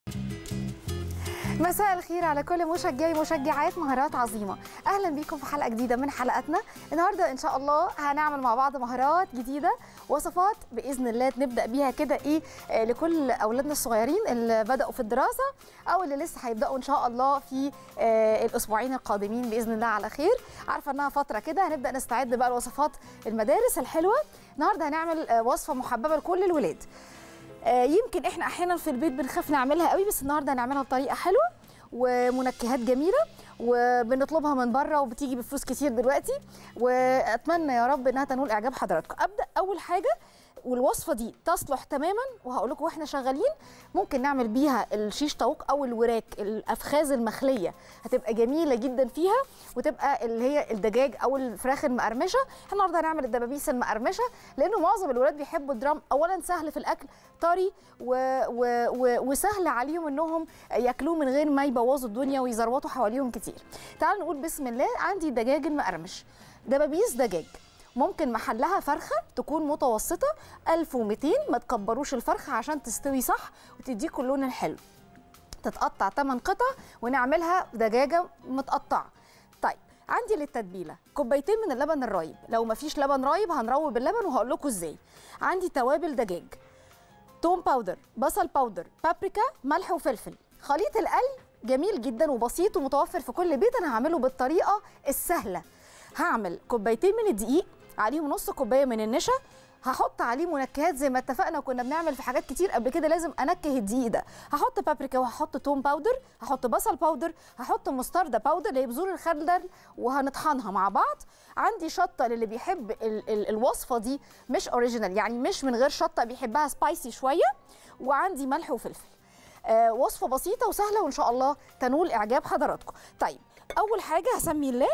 مساء الخير على كل مشجعي مشجعات مهارات عظيمه اهلا بيكم في حلقه جديده من حلقاتنا النهارده ان شاء الله هنعمل مع بعض مهارات جديده وصفات باذن الله نبدا بيها كده ايه آه، لكل اولادنا الصغيرين اللي بداوا في الدراسه او اللي لسه هيبداوا ان شاء الله في آه، الاسبوعين القادمين باذن الله على خير عارفه انها فتره كده هنبدا نستعد بقى لوصفات المدارس الحلوه النهارده هنعمل آه، وصفه محببه لكل الولاد آه، يمكن احنا احيانا في البيت بنخاف نعملها قوي بس النهارده هنعملها بطريقه حلوه ومنكهات جميله وبنطلبها من بره وبتيجي بفلوس كتير دلوقتي واتمنى يا رب انها تنول اعجاب حضراتكم ابدا اول حاجه والوصفه دي تصلح تماما وهقول لكم واحنا شغالين ممكن نعمل بيها الشيش طاووق او الوراك الافخاذ المخليه هتبقى جميله جدا فيها وتبقى اللي هي الدجاج او الفراخ المقرمشه احنا النهارده هنعمل الدبابيس المقرمشه لانه معظم الولاد بيحبوا الدرام اولا سهل في الاكل طري و... و... و... وسهل عليهم انهم ياكلوه من غير ما يبوظوا الدنيا ويزروطوا حواليهم كتير تعالوا نقول بسم الله عندي دجاج المقرمش دبابيس دجاج ممكن محلها فرخه تكون متوسطه 1200 ما تكبروش الفرخه عشان تستوي صح وتديكوا اللون الحلو تتقطع 8 قطع ونعملها دجاجه متقطعه طيب عندي للتتبيله كوبايتين من اللبن الرايب لو مفيش لبن رايب هنروب اللبن وهقول لكم ازاي عندي توابل دجاج توم باودر بصل باودر بابريكا ملح وفلفل خليط القلي جميل جدا وبسيط ومتوفر في كل بيت انا هعمله بالطريقه السهله هعمل كوبايتين من الدقيق عليهم نص كوبايه من النشا هحط عليه منكهات زي ما اتفقنا كنا بنعمل في حاجات كتير قبل كده لازم انكه الدقيق ده هحط بابريكا وهحط توم باودر هحط بصل باودر هحط مستردة باودر اللي هي بذور الخردل وهنطحنها مع بعض عندي شطه للي بيحب ال ال الوصفه دي مش اوريجينال يعني مش من غير شطه بيحبها سبايسي شويه وعندي ملح وفلفل آه وصفه بسيطه وسهله وان شاء الله تنول اعجاب حضراتكم طيب اول حاجه هسمي الله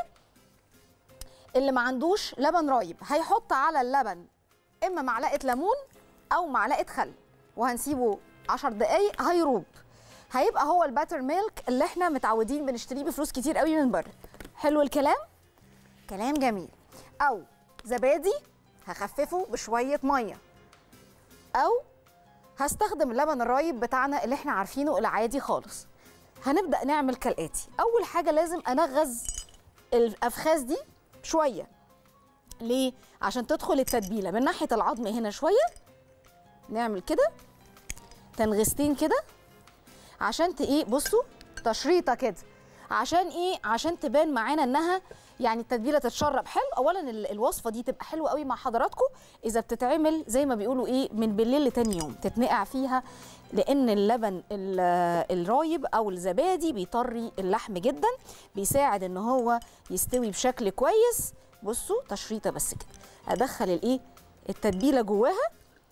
اللي ما عندوش لبن رايب هيحط على اللبن اما معلقه ليمون او معلقه خل وهنسيبه 10 دقايق هيروب هيبقى هو الباتر ميلك اللي احنا متعودين بنشتريه بفلوس كتير قوي من بره حلو الكلام كلام جميل او زبادي هخففه بشويه ميه او هستخدم اللبن الرايب بتاعنا اللي احنا عارفينه العادي خالص هنبدا نعمل كالاتي اول حاجه لازم انغز الافخاذ دي شويه ليه عشان تدخل التتبيله من ناحيه العظم هنا شويه نعمل كده تنغستين كده عشان ت- ايه بصوا تشريطه كده عشان ايه عشان تبان معانا انها يعني التتبيله تتشرب حلو اولا ال- الوصفه دي تبقى حلوه قوي مع حضراتكم اذا بتتعمل زي ما بيقولوا ايه من بالليل لتاني يوم تتنقع فيها لان اللبن ال- الرايب او الزبادي بيطري اللحم جدا بيساعد ان هو يستوي بشكل كويس بصوا تشريطه بس كده ادخل الايه التتبيله جواها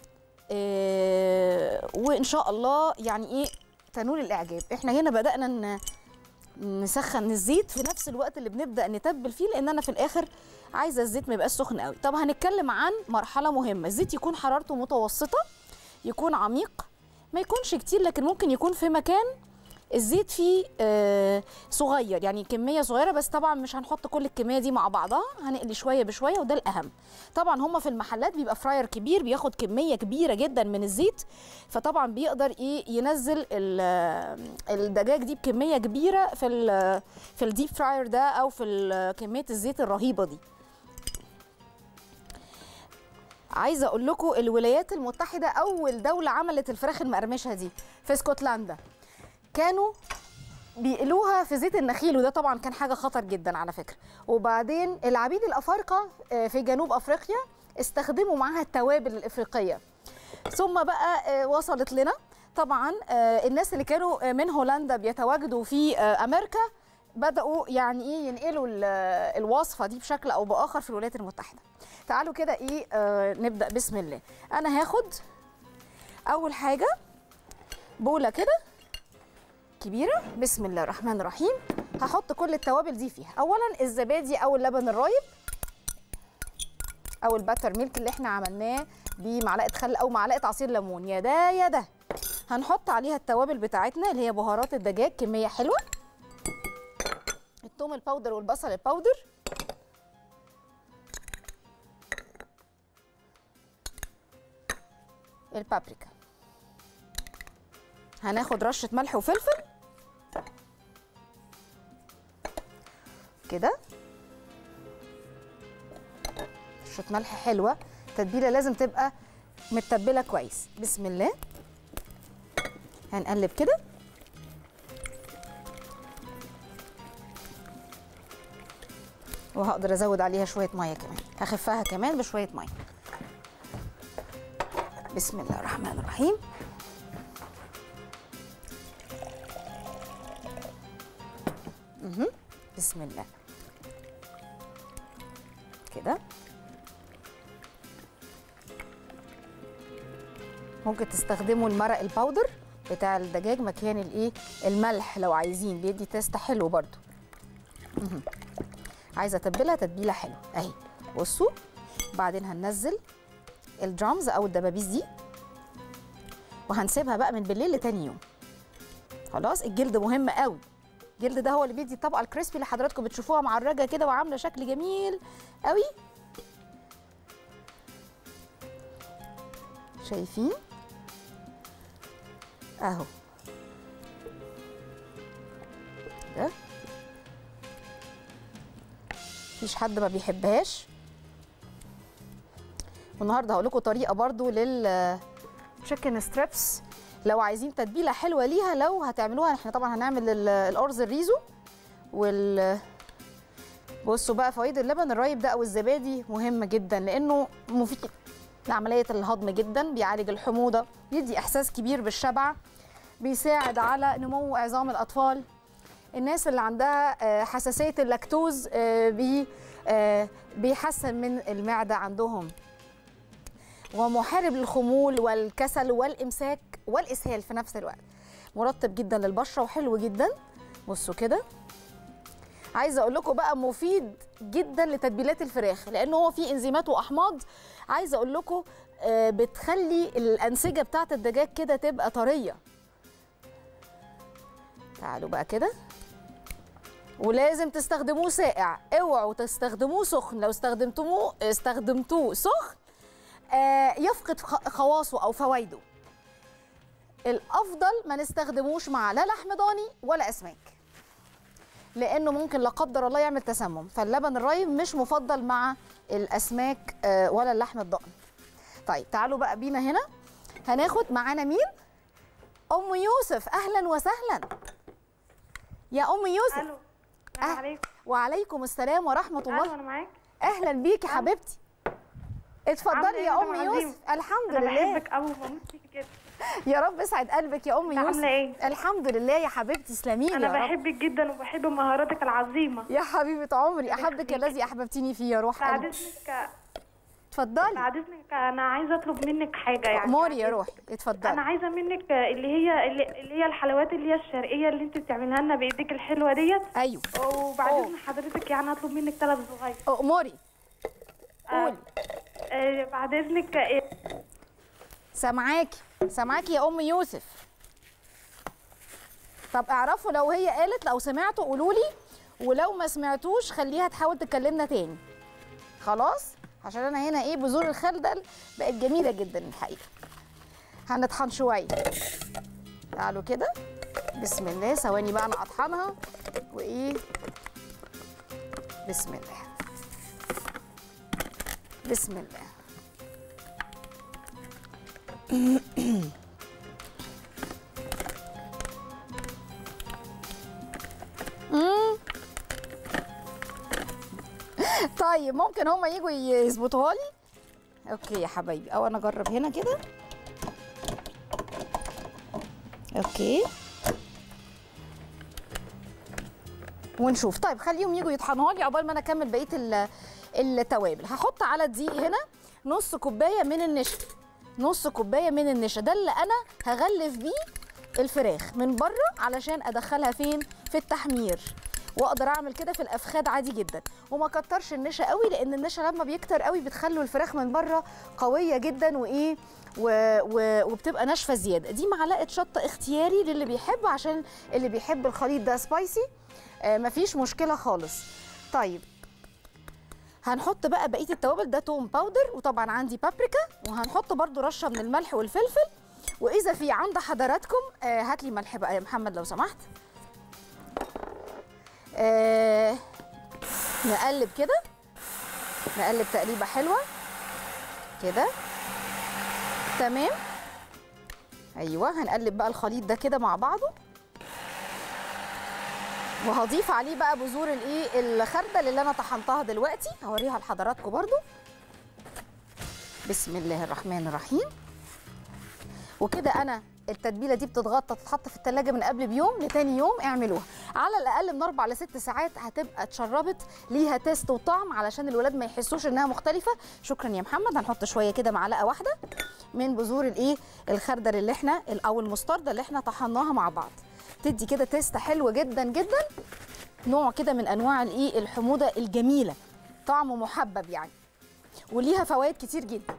إيه وان شاء الله يعني ايه تنول الاعجاب احنا هنا بدانا ن- نسخن الزيت في نفس الوقت اللي بنبدا نتبل فيه لان انا في الاخر عايزه الزيت ما يبقاش سخن قوي طب هنتكلم عن مرحله مهمه الزيت يكون حرارته متوسطه يكون عميق ما يكونش كتير لكن ممكن يكون في مكان الزيت فيه آه صغير يعني كميه صغيره بس طبعا مش هنحط كل الكميه دي مع بعضها هنقلي شويه بشويه وده الاهم طبعا هما في المحلات بيبقى فراير كبير بياخد كميه كبيره جدا من الزيت فطبعا بيقدر ايه ينزل ال- الدجاج دي بكميه كبيره في ال في الديب فراير ده او في ال- كميه الزيت الرهيبه دي عايزه اقول لكم الولايات المتحده اول دوله عملت الفراخ المقرمشه دي في اسكتلندا كانوا بيقلوها في زيت النخيل وده طبعا كان حاجه خطر جدا على فكره وبعدين العبيد الافارقه آه، في جنوب افريقيا استخدموا معاها التوابل الافريقيه ثم بقى آه، وصلت لنا طبعا آه، الناس اللي كانوا آه، من هولندا بيتواجدوا في آه، امريكا بداوا يعني ايه ينقلوا ال- الوصفه دي بشكل او باخر في الولايات المتحده تعالوا كده ايه آه، نبدا بسم الله انا هاخد اول حاجه بوله كده كبيره بسم الله الرحمن الرحيم هحط كل التوابل دي فيها اولا الزبادي او اللبن الرايب او الباتر ميلك اللي احنا عملناه بمعلقه خل او معلقه عصير ليمون يا ده يا ده هنحط عليها التوابل بتاعتنا اللي هي بهارات الدجاج كميه حلوه الثوم الباودر والبصل الباودر البابريكا هناخد رشه ملح وفلفل كده رشه ملح حلوه التتبيله لازم تبقى متبله كويس بسم الله هنقلب كده وهقدر ازود عليها شويه ميه كمان هخفها كمان بشويه ميه بسم الله الرحمن الرحيم مهم. بسم الله كده ممكن تستخدموا المرق الباودر بتاع الدجاج مكان الايه الملح لو عايزين بيدي تيست حلو برضو مهم. عايزه اتبلها تتبيله حلوه اهي بصوا بعدين هننزل الجرامز او الدبابيس دي وهنسيبها بقى من بالليل لتاني يوم خلاص الجلد مهم قوي الجلد ده هو اللي بيدي الطبقه الكريسبي اللي حضراتكم بتشوفوها معرجه كده وعامله شكل جميل قوي شايفين اهو ده مفيش حد ما بيحبهاش والنهارده هقول لكم طريقه برضو لل تشيكن ستريبس لو عايزين تتبيله حلوه ليها لو هتعملوها احنا طبعا هنعمل ال- الارز الريزو وال بصوا بقى فوائد اللبن الرايب ده او الزبادي مهمه جدا لانه مفيد لعمليه الهضم جدا بيعالج الحموضه بيدي احساس كبير بالشبع بيساعد على نمو عظام الاطفال الناس اللي عندها آه، حساسيه اللاكتوز آه، بي آه، بيحسن من المعده عندهم ومحارب للخمول والكسل والامساك والاسهال في نفس الوقت مرطب جدا للبشره وحلو جدا بصوا كده عايزه اقول لكم بقى مفيد جدا لتتبيلات الفراخ لانه هو فيه انزيمات واحماض عايزه اقول لكم آه، بتخلي الانسجه بتاعه الدجاج كده تبقى طريه تعالوا بقى كده ولازم تستخدموه ساقع اوعوا تستخدموه سخن لو استخدمتموه استخدمتوه سخن آه، يفقد خ- خواصه او فوائده الافضل ما نستخدموش مع لا لحم ضاني ولا اسماك لانه ممكن لا قدر الله يعمل تسمم فاللبن الرايب مش مفضل مع الاسماك آه، ولا اللحم الضاني طيب تعالوا بقى بينا هنا هناخد معانا مين ام يوسف اهلا وسهلا يا ام يوسف الو السلام أه- عليكم وعليكم السلام ورحمه الو الله انا معاك اهلا بيكي ألو. حبيبتي عاملة اتفضلي إيه يا يا ام مدام يوسف عظيم؟ الحمد انا لله بحبك قوي وبموت فيكي كده يا رب اسعد قلبك يا ام انت يوسف عامله ايه الحمد لله يا حبيبتي تسلمي لي انا يا رب بحبك جدا وبحب مهاراتك العظيمه يا حبيبه عمري احبك الذي احببتيني فيه يا روح بعد قلبي اذنك اتفضلي بعد اذنك انا عايزه اطلب منك حاجه يعني اموري يا بعد روحي انا اتفضلي عايزه منك اللي هي اللي, اللي هي الحلويات اللي هي الشرقيه اللي انت بتعملها لنا بايديك الحلوه ديت ايوه وبعد أوه. اذن حضرتك يعني اطلب منك طلب صغير اموري آه، قولي آه، بعد اذنك آه، سامعاكي سامعاكي يا ام يوسف طب اعرفوا لو هي قالت لو سمعتوا قولوا لي ولو ما سمعتوش خليها تحاول تكلمنا تاني خلاص عشان انا هنا ايه بذور الخردل بقت جميله جدا الحقيقه هنطحن شويه تعالوا كده بسم الله ثواني بقى انا اطحنها وايه بسم الله بسم الله مم. طيب ممكن هما يجوا يظبطوها لي اوكي يا حبايبي او انا اجرب هنا كده اوكي ونشوف طيب خليهم يجوا يطحنوها لي عقبال ما انا اكمل بقيه ال- التوابل هحط على الدقيق هنا نص كوبايه من النشا نص كوبايه من النشا ده اللي انا هغلف بيه الفراخ من بره علشان ادخلها فين في التحمير واقدر اعمل كده في الافخاد عادي جدا وما كترش النشا قوي لان النشا لما بيكتر قوي بتخلوا الفراخ من بره قويه جدا وايه و... و... وبتبقى ناشفه زياده دي معلقه شطه اختياري للي بيحب عشان اللي بيحب الخليط ده سبايسي آه مفيش مشكله خالص طيب هنحط بقى بقيه التوابل ده توم باودر وطبعا عندي بابريكا وهنحط برده رشه من الملح والفلفل واذا في عند حضراتكم آه هات لي ملح بقى يا محمد لو سمحت آه نقلب كده نقلب تقليبه حلوه كده تمام ايوه هنقلب بقى الخليط ده كده مع بعضه وهضيف عليه بقى بذور الايه الخردل اللي انا طحنتها دلوقتي هوريها لحضراتكم برضو بسم الله الرحمن الرحيم وكده انا التتبيله دي بتتغطى تتحط في التلاجة من قبل بيوم لتاني يوم اعملوها على الاقل من اربع لست ساعات هتبقى اتشربت ليها تيست وطعم علشان الولاد ما يحسوش انها مختلفه شكرا يا محمد هنحط شويه كده معلقه واحده من بذور الايه الخردل اللي احنا او المستردة اللي احنا طحناها مع بعض تدي كده تيست حلو جدا جدا نوع كده من انواع الايه الحموضه الجميله طعمه محبب يعني وليها فوائد كتير جدا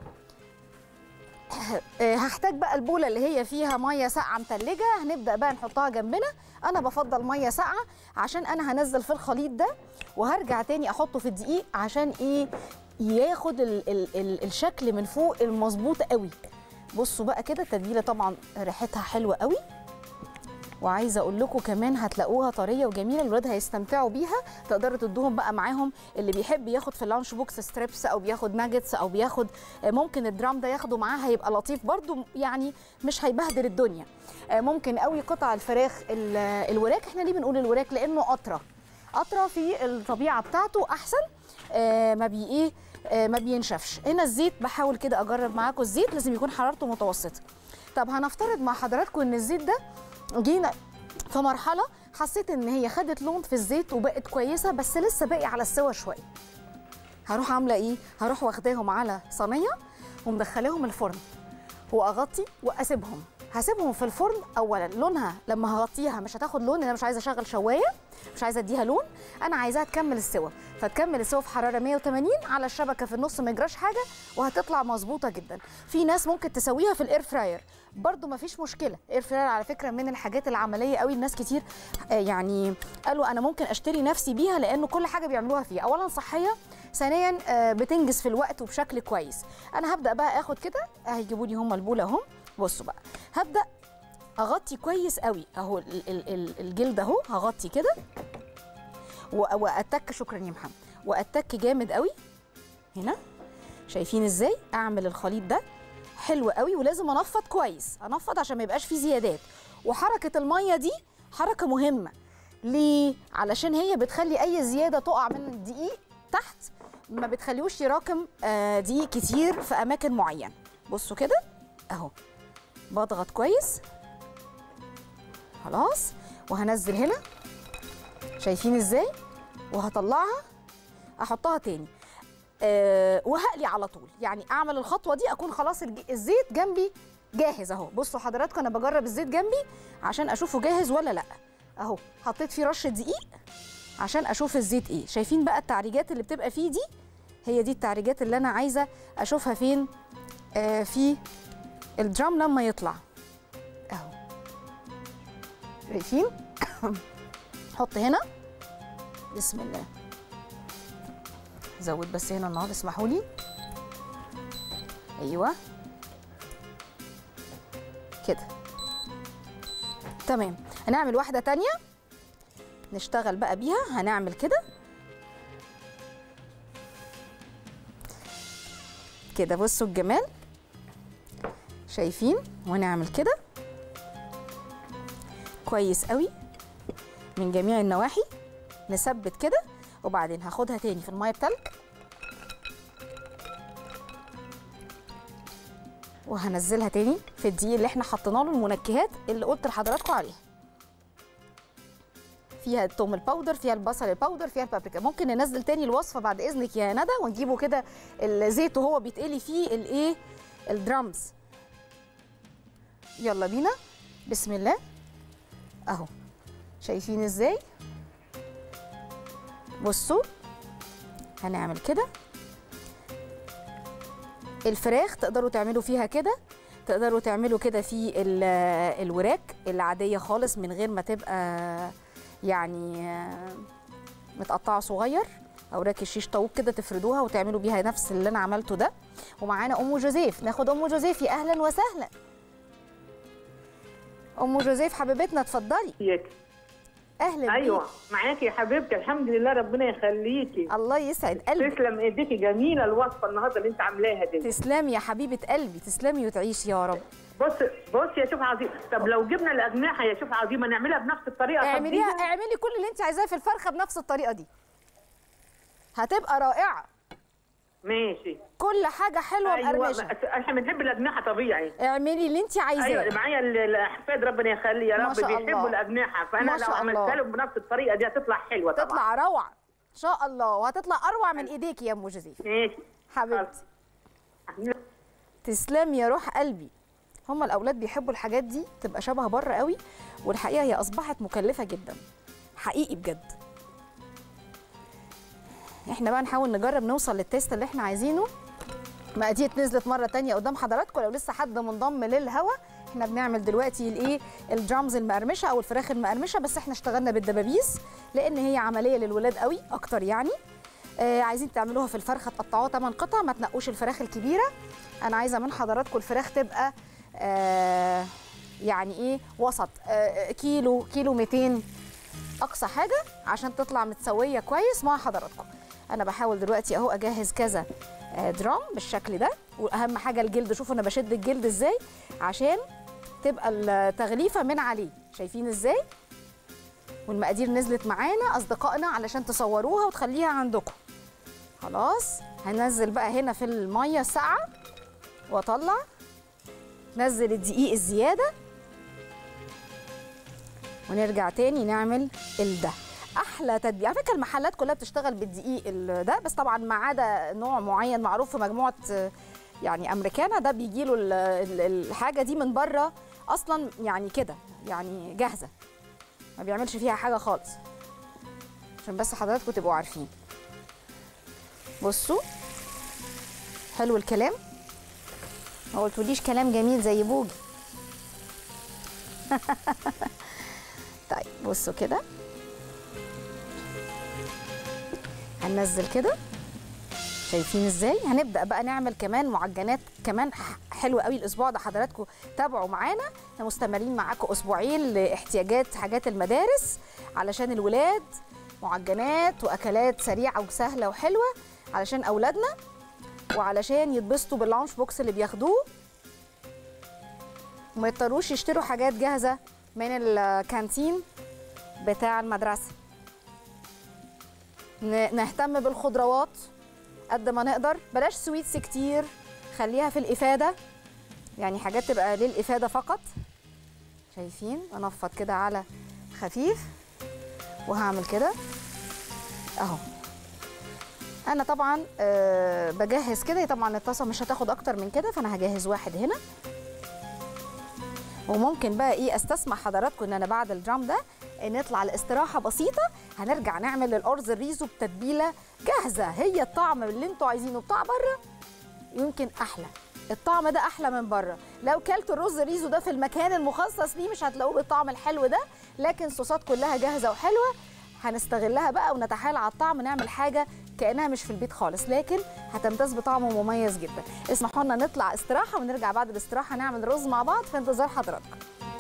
آه، هحتاج بقى البوله اللي هي فيها ميه ساقعه متلجه هنبدا بقى نحطها جنبنا انا بفضل ميه ساقعه عشان انا هنزل في الخليط ده وهرجع تاني احطه في الدقيق عشان ايه ياخد ال ال ال الشكل من فوق المظبوط قوي بصوا بقى كده التتبيله طبعا ريحتها حلوه قوي وعايزه اقول لكم كمان هتلاقوها طريه وجميله الولاد هيستمتعوا بيها تقدروا تدوهم بقى معاهم اللي بيحب ياخد في اللانش بوكس ستريبس او بياخد ناجتس او بياخد آه، ممكن الدرام ده ياخده معاه هيبقى لطيف برده يعني مش هيبهدل الدنيا آه، ممكن قوي قطع الفراخ ال- الوراك احنا ليه بنقول الوراك لانه قطره قطره في الطبيعه بتاعته احسن آه، ما بي ايه آه، ما بينشفش هنا الزيت بحاول كده اجرب معاكم الزيت لازم يكون حرارته متوسطه طب هنفترض مع حضراتكم ان الزيت ده جينا في مرحله حسيت ان هي خدت لون في الزيت وبقت كويسه بس لسه باقي على السوا شويه هروح عامله ايه هروح واخداهم على صينيه ومدخلاهم الفرن واغطي واسيبهم هسيبهم في الفرن اولا لونها لما هغطيها مش هتاخد لون لأن انا مش عايزه اشغل شوايه مش عايزه اديها لون انا عايزاها تكمل السوا فتكمل السوا في حراره 180 على الشبكه في النص ما يجراش حاجه وهتطلع مظبوطه جدا في ناس ممكن تسويها في الاير فراير برضو ما فيش مشكله الاير فراير على فكره من الحاجات العمليه قوي الناس كتير آه، يعني قالوا انا ممكن اشتري نفسي بيها لانه كل حاجه بيعملوها فيها اولا صحيه ثانيا آه، بتنجز في الوقت وبشكل كويس انا هبدا بقى اخد كده هيجيبوا لي هم البوله اهم بصوا بقى هبدا اغطي كويس قوي اهو ال- ال- ال- الجلد اهو هغطي كده و- واتك شكرا يا محمد واتك جامد قوي هنا شايفين ازاي اعمل الخليط ده حلو قوي ولازم انفض كويس انفض عشان ما يبقاش فيه زيادات وحركه الميه دي حركه مهمه ليه علشان هي بتخلي اي زياده تقع من الدقيق تحت ما بتخليهوش يراكم آه، دقيق كتير في اماكن معينه بصوا كده اهو بضغط كويس خلاص وهنزل هنا شايفين ازاي وهطلعها احطها تاني أه وهقلي على طول يعني اعمل الخطوه دي اكون خلاص الج- الزيت جنبي جاهز اهو بصوا حضراتكم انا بجرب الزيت جنبي عشان اشوفه جاهز ولا لا اهو حطيت فيه رشه دقيق عشان اشوف الزيت ايه شايفين بقى التعريجات اللي بتبقى فيه دي هي دي التعريجات اللي انا عايزه اشوفها فين آه في الدرام لما يطلع اهو شايفين حط هنا بسم الله زود بس هنا النار اسمحوا لي ايوه كده تمام هنعمل واحده تانية نشتغل بقى بيها هنعمل كده كده بصوا الجمال شايفين ونعمل كده كويس قوي من جميع النواحي نثبت كده وبعدين هاخدها تاني في الميه بتلج وهنزلها تاني في الدقيق اللي احنا حطينا له المنكهات اللي قلت لحضراتكم عليها فيها التوم الباودر فيها البصل الباودر فيها البابريكا ممكن ننزل تاني الوصفه بعد اذنك يا ندى ونجيبه كده الزيت وهو بيتقلي فيه الايه الدرامز يلا بينا بسم الله اهو شايفين ازاي بصوا هنعمل كده الفراخ تقدروا تعملوا فيها كده تقدروا تعملوا كده في ال- الوراك العاديه خالص من غير ما تبقى يعني آه، متقطعه صغير اوراق الشيش طاووق كده تفردوها وتعملوا بيها نفس اللي انا عملته ده ومعانا ام جوزيف ناخد ام جوزيف يا اهلا وسهلا ام جوزيف حبيبتنا اتفضلي ازيك اهلا ايوه بيك معاكي يا حبيبتي الحمد لله ربنا يخليكي الله يسعد قلبي تسلم ايديكي جميله الوصفه النهارده اللي انت عاملاها دي تسلمي يا حبيبه قلبي تسلمي وتعيشي يا رب بص بص يا شوف عظيم طب لو جبنا الاجنحه يا شوف عظيمه نعملها بنفس الطريقه طب اعمليها دي- اعملي كل اللي انت عايزاه في الفرخه بنفس الطريقه دي هتبقى رائعه ماشي كل حاجه حلوه ايوه مقرمشه بس احنا بنحب الاجنحه طبيعي اعملي اللي انت عايزاه ايوه معايا ال- الاحفاد ربنا يخلي يا ما رب شاء الله. بيحبوا الاجنحه ما فانا لو شاء الله. عملتها لهم بنفس الطريقه دي هتطلع حلوه طبعا تطلع روعه ان شاء الله وهتطلع اروع من ايديكي يا ام جوزيف ماشي حبيبتي تسلمي يا روح قلبي هما الاولاد بيحبوا الحاجات دي تبقى شبه بره قوي والحقيقه هي اصبحت مكلفه جدا حقيقي بجد احنا بقى نحاول نجرب نوصل للتيست اللي احنا عايزينه مقادير نزلت مره تانية قدام حضراتكم لو لسه حد منضم للهوا احنا بنعمل دلوقتي الايه الجامز المقرمشه او الفراخ المقرمشه بس احنا اشتغلنا بالدبابيس لان هي عمليه للولاد قوي اكتر يعني آه عايزين تعملوها في الفرخه تقطعوها 8 قطع ما تنقوش الفراخ الكبيره انا عايزه من حضراتكم الفراخ تبقى آه يعني ايه وسط آه كيلو كيلو 200 اقصى حاجه عشان تطلع متسويه كويس مع حضراتكم انا بحاول دلوقتي اهو اجهز كذا آه، درام بالشكل ده واهم حاجه الجلد شوفوا انا بشد الجلد ازاي عشان تبقى التغليفه من عليه شايفين ازاي والمقادير نزلت معانا اصدقائنا علشان تصوروها وتخليها عندكم خلاص هنزل بقى هنا في الميه الساقعه واطلع نزل الدقيق الزياده ونرجع تاني نعمل الده احلى تتبيله على فكره المحلات كلها بتشتغل بالدقيق ال- ده بس طبعا ما عدا نوع معين معروف في مجموعه آه، يعني امريكانا ده بيجي له الحاجه دي من بره اصلا يعني كده يعني جاهزه ما بيعملش فيها حاجه خالص عشان بس حضراتكم تبقوا عارفين بصوا حلو الكلام ما قلتوليش كلام جميل زي بوجي طيب بصوا كده هننزل كده شايفين ازاي هنبدا بقى نعمل كمان معجنات كمان ح- حلوه قوي الاسبوع ده حضراتكم تابعوا معانا احنا مستمرين معاكم اسبوعين لاحتياجات حاجات المدارس علشان الولاد معجنات واكلات سريعه وسهله وحلوه علشان اولادنا وعلشان يتبسطوا باللانش بوكس اللي بياخدوه وما يضطروش يشتروا حاجات جاهزه من الكانتين بتاع المدرسه ن- نهتم بالخضروات قد ما نقدر بلاش سويتس كتير خليها في الإفادة يعني حاجات تبقى للإفادة فقط شايفين انفض كده على خفيف وهعمل كده اهو انا طبعا أه بجهز كده طبعا الطاسه مش هتاخد اكتر من كده فانا هجهز واحد هنا وممكن بقى ايه استسمح حضراتكم ان انا بعد الجام ده نطلع لاستراحه بسيطه هنرجع نعمل الارز الريزو بتتبيله جاهزه هي الطعم اللي انتوا عايزينه بتاع بره يمكن احلى الطعم ده احلى من بره لو كلت الرز ريزو ده في المكان المخصص ليه مش هتلاقوه بالطعم الحلو ده لكن الصوصات كلها جاهزه وحلوه هنستغلها بقى ونتحايل على الطعم نعمل حاجه كانها مش في البيت خالص لكن هتمتاز بطعم مميز جدا اسمحوا لنا نطلع استراحه ونرجع بعد الاستراحه نعمل رز مع بعض في انتظار حضراتكم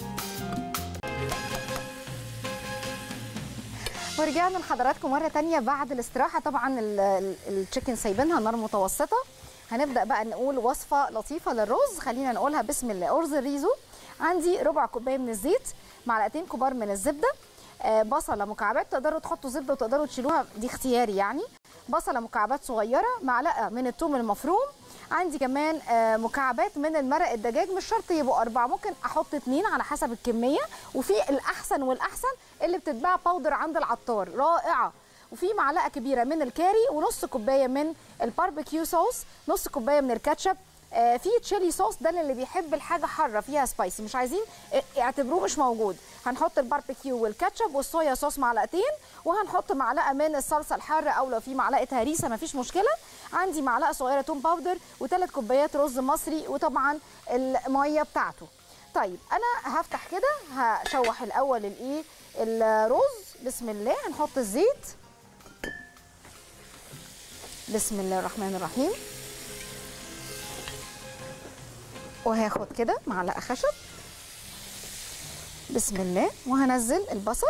ورجعنا لحضراتكم مرة تانية بعد الاستراحة طبعا ال- ال- التشيكن سايبينها نار متوسطة هنبدأ بقى نقول وصفة لطيفة للرز خلينا نقولها بسم الله أرز الريزو عندي ربع كوباية من الزيت معلقتين كبار من الزبدة آه، بصلة مكعبات تقدروا تحطوا زبدة وتقدروا تشيلوها دي اختياري يعني بصلة مكعبات صغيرة معلقة من الثوم المفروم عندي كمان آه، مكعبات من المرق الدجاج مش شرط يبقوا أربعة ممكن أحط اتنين على حسب الكمية وفي الأحسن والأحسن اللي بتتباع باودر عند العطار رائعة وفي معلقة كبيرة من الكاري ونص كوباية من الباربيكيو صوص نص كوباية من الكاتشب آه، في تشيلي صوص ده اللي بيحب الحاجه حاره فيها سبايسي مش عايزين اه، اعتبروه مش موجود هنحط الباربيكيو والكاتشب والصويا صوص معلقتين وهنحط معلقه من الصلصه الحاره او لو في معلقه هريسه مفيش مشكله عندي معلقه صغيره توم باودر وثلاث كوبايات رز مصري وطبعا الميه بتاعته طيب انا هفتح كده هشوح الاول الايه الرز بسم الله هنحط الزيت بسم الله الرحمن الرحيم وهاخد كده معلقه خشب بسم الله وهنزل البصل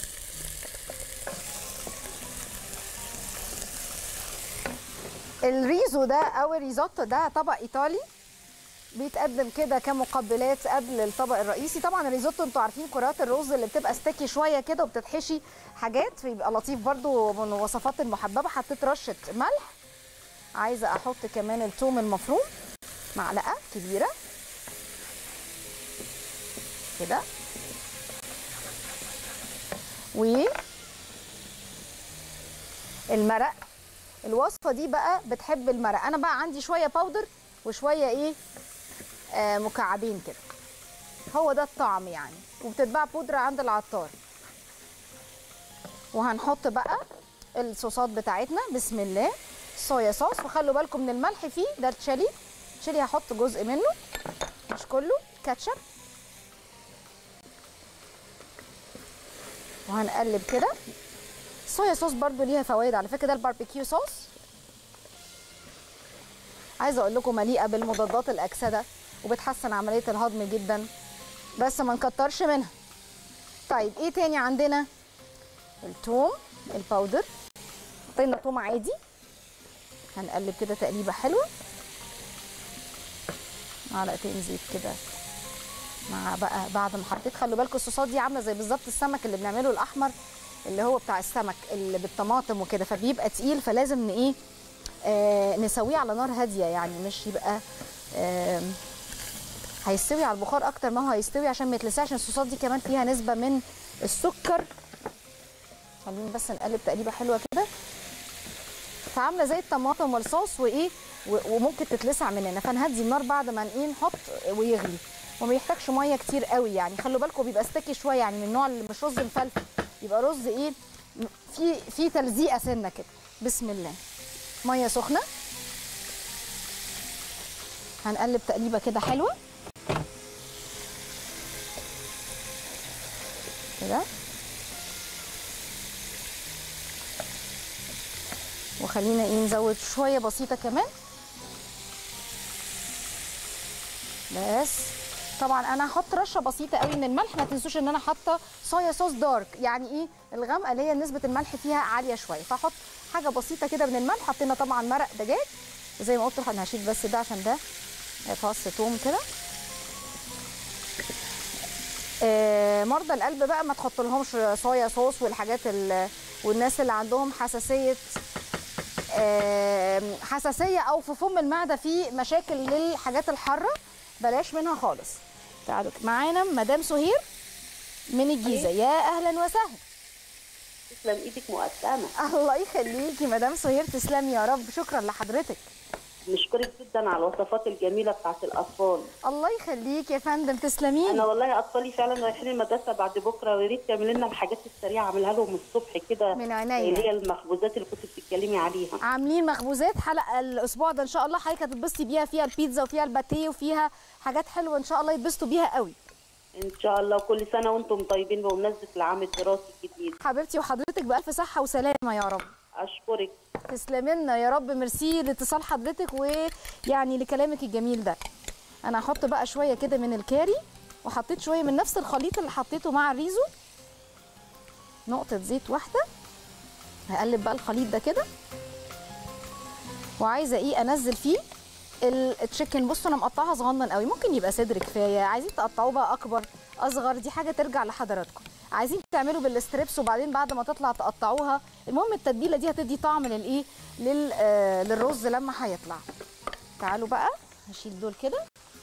الريزو ده او الريزوتو ده طبق ايطالي بيتقدم كده كمقبلات قبل الطبق الرئيسي طبعا الريزوتو انتوا عارفين كرات الرز اللي بتبقى ستيكي شويه كده وبتتحشي حاجات فيبقى لطيف برضو من الوصفات المحببه حطيت رشه ملح عايزه احط كمان الثوم المفروم معلقه كبيره كده و المرق الوصفه دي بقى بتحب المرق انا بقى عندي شويه باودر وشويه ايه آه مكعبين كده هو ده الطعم يعني وبتتباع بودره عند العطار وهنحط بقى الصوصات بتاعتنا بسم الله صويا صوص وخلوا بالكم من الملح فيه ده التشيلي تشيلي هحط جزء منه مش كله كاتشب وهنقلب كده الصويا صوص برضو ليها فوائد على فكره ده الباربيكيو صوص عايزه اقول لكم مليئه بالمضادات الاكسده وبتحسن عمليه الهضم جدا بس ما نكترش منها طيب ايه تاني عندنا الثوم الباودر حطينا ثوم عادي هنقلب كده تقليبه حلوه معلقتين زيت كده مع بقى بعد ما حطيت خلوا بالكم الصوصات دي عامله زي بالظبط السمك اللي بنعمله الاحمر اللي هو بتاع السمك اللي بالطماطم وكده فبيبقى تقيل فلازم ن ايه آه نسويه على نار هاديه يعني مش يبقى آه هيستوي على البخار اكتر ما هو هيستوي عشان ما يتلسعش الصوصات دي كمان فيها نسبه من السكر خلينا بس نقلب تقليبه حلوه كده فعامله زي الطماطم والصوص وايه و- وممكن تتلسع مننا فنهدي النار بعد ما ايه نحط ويغلي وما يحتاجش ميه كتير قوي يعني خلوا بالكم بيبقى ستيكي شويه يعني من النوع اللي مش رز مفلفل يبقى رز ايه م- في في تلزيقه سنه كده بسم الله ميه سخنه هنقلب تقليبه كده حلوه كده وخلينا ايه نزود شويه بسيطه كمان بس طبعا انا هحط رشه بسيطه قوي من الملح ما تنسوش ان انا حاطه صويا صوص دارك يعني ايه الغامقه اللي هي نسبه الملح فيها عاليه شويه فاحط حاجه بسيطه كده من الملح حطينا طبعا مرق دجاج زي ما قلت انا هشيل بس ده عشان ده فص توم كده آه، مرضى القلب بقى ما تحط لهمش صويا صوص والحاجات ال- والناس اللي عندهم حساسيه آم، حساسيه او في فم المعده في مشاكل للحاجات الحاره بلاش منها خالص تعالوا معانا مدام سهير من الجيزه يا اهلا وسهلا تسلم ايدك مقسمه الله يخليكي مدام سهير تسلمي يا رب شكرا لحضرتك نشكرك جدا على الوصفات الجميله بتاعت الاطفال الله يخليكي يا فندم تسلمي انا والله اطفالي فعلا رايحين المدرسه بعد بكره ويا ريت تعملي لنا الحاجات السريعه اعملها لهم الصبح كده من عينيا. اللي هي المخبوزات اللي كنت بتتكلمي عليها عاملين مخبوزات حلقه الاسبوع ده ان شاء الله حضرتك هتتبسطي بيها فيها البيتزا وفيها الباتيه وفيها حاجات حلوه ان شاء الله يتبسطوا بيها قوي ان شاء الله وكل سنه وانتم طيبين بمناسبه العام الدراسي الجديد حبيبتي وحضرتك بالف صحه وسلامه يا رب اشكرك تسلمي لنا يا رب ميرسي لاتصال حضرتك ويعني لكلامك الجميل ده انا هحط بقى شويه كده من الكاري وحطيت شويه من نفس الخليط اللي حطيته مع الريزو نقطه زيت واحده هقلب بقى الخليط ده كده وعايزه ايه انزل فيه ال- التشيكن بصوا انا مقطعها صغنن قوي ممكن يبقى صدر كفايه عايزين تقطعوه بقى اكبر اصغر دي حاجه ترجع لحضراتكم عايزين تعملوا بالستريبس وبعدين بعد ما تطلع تقطعوها المهم التتبيله دي هتدي طعم للايه لل آه للرز لما هيطلع تعالوا بقى هشيل دول كده